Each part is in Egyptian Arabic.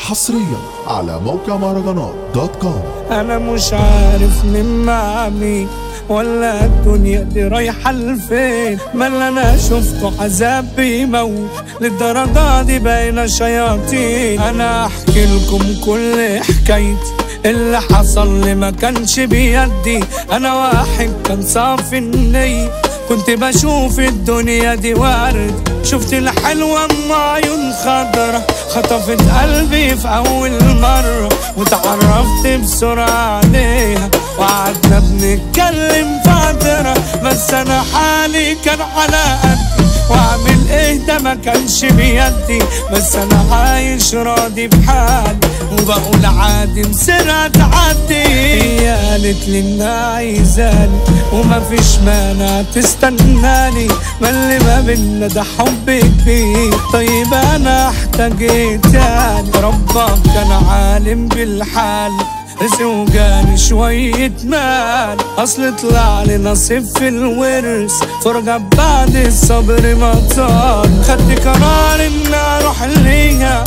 حصريا على موقع مهرجانات دوت كوم انا مش عارف مين مع مين ولا الدنيا دي رايحة لفين ما اللي انا شفته عذاب بيموت للدرجة دي بقينا شياطين انا احكي لكم كل حكايتي اللي حصل لي ما كانش بيدي انا واحد كان صافي النية كنت بشوف الدنيا دي ورد شفت الحلوة ام عيون خضرة خطفت قلبي في أول مرة وتعرفت بسرعة عليها وقعدنا بنتكلم فترة بس أنا حالي كان على قدي واعمل ايه ده ما كانش بيدي بس انا عايش راضي بحالي وبقول عادي مسيرها تعدي هي قالت لي انها عايزاني وما فيش مانع تستناني ما اللي ما بينا ده حب كبير طيب انا احتاج ايه تاني ربك كان عالم بالحال رزق وجاني شوية مال أصل طلع لي نصيب في الورث فرجة بعد الصبر مطار خدت قرار إن أروح ليها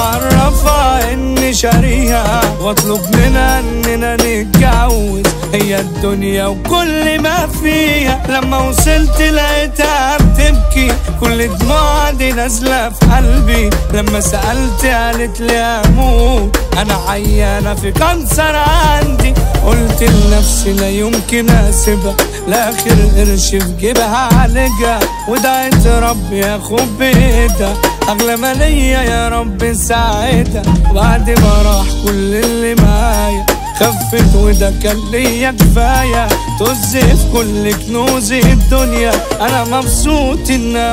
وأعرفها إني شاريها وأطلب منها إننا نتجوز هي الدنيا وكل ما فيها لما وصلت لقيتها بتبكي كل دموع دي نازلة في قلبي لما سألت قالت لي أموت أنا عيانة في كانسر عندي قلت لنفسي لا يمكن أسيبها لآخر قرش في جيبها عالجها ودعيت ربي ياخد بإيدها أغلى ما ليا يا رب ساعدها بعد ما راح كل اللي معايا خفت وده كان ليا كفاية طز في كل كنوز الدنيا أنا مبسوط إنها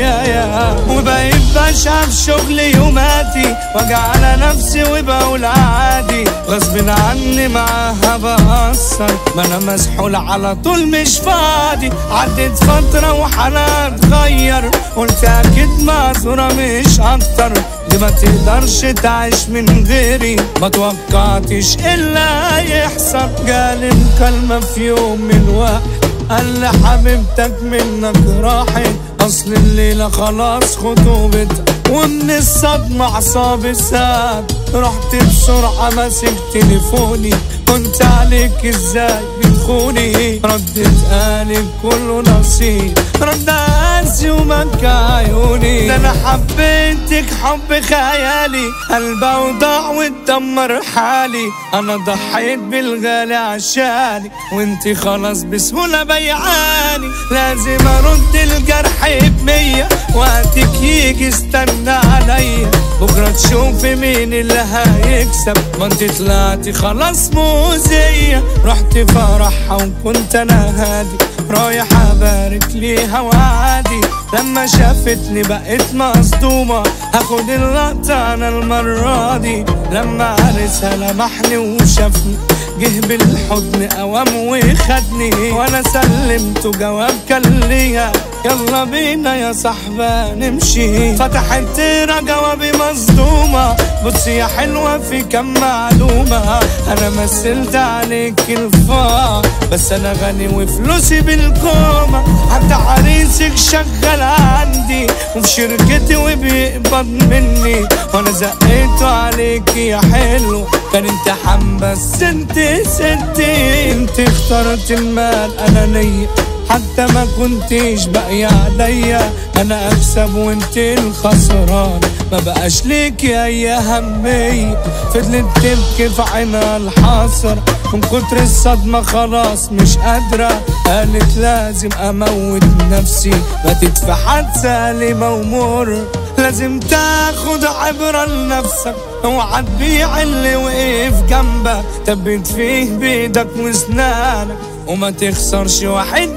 ويايا وبقيت بشعب شغلي يوماتي واجي على نفسي وبقول عادي غصب عني معاها بأثر ما أنا مسحول على طول مش فاضي عدت فترة وحالها اتغير قلت أكيد معذورة مش أكتر دي ما تقدرش تعيش من غيري ما توقعتش الا يحصل قال الكلمة في يوم من وقت قال لي حبيبتك منك راحت اصل الليلة خلاص خطوبتها ومن الصدمة اعصابي ساب رحت بسرعة ماسك تليفوني كنت عليك ازاي بتخوني ردت قالب كله نصيب رد قاسي ومكة عيوني ده انا حبيتك حب خيالي قلبي وضاع واتدمر حالي انا ضحيت بالغالي عشاني وانتي خلاص بسهولة بيعاني لازم ارد الجرح بمية وقتك يجي استنى عليا بكرة تشوفي مين اللي هيكسب ما انت طلعتي خلاص موزية رحت فرحها وكنت انا هادي رايح ابارك ليها وعادي لما شافتني بقيت مصدومة هاخد اللقطة انا المرة دي لما عرسها لمحني وشافني جه بالحضن قوام وخدني وانا سلمته جواب كان ليها يلا بينا يا صاحبة نمشي فتحت تقرا جوابي مصدومة بصي يا حلوة في كم معلومة أنا مثلت عليك الفا بس أنا غني وفلوسي بالكومة حتى عريسك شغال عندي وفي شركتي وبيقبض مني وأنا زقيته عليك يا حلو كان امتحان بس انت ستي انت اخترت المال أنانية حتى ما كنتيش باقية عليا انا اكسب وانت الخسران ما بقاش ليكي اي اهمية فضلت تبكي في عينها الحسرة من كتر الصدمة خلاص مش قادرة قالت لازم اموت نفسي ماتت في حادثة أليمة ومر لازم تاخد عبرة لنفسك اوعى تبيع اللي وقف جنبك تبت فيه بايدك واسنانك وما تخسرش واحد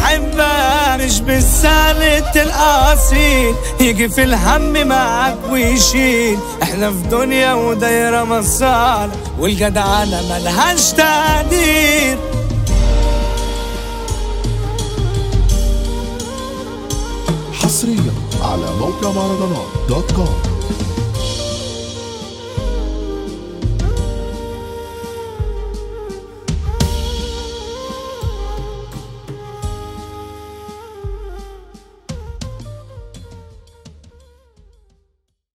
بيحبك مش بالسهل تلقى اصيل يجي في الهم معاك ويشيل احنا في دنيا ودايرة مصالح والجدعنة ملهاش تقدير حصريا على موقع مهرجانات دوت كوم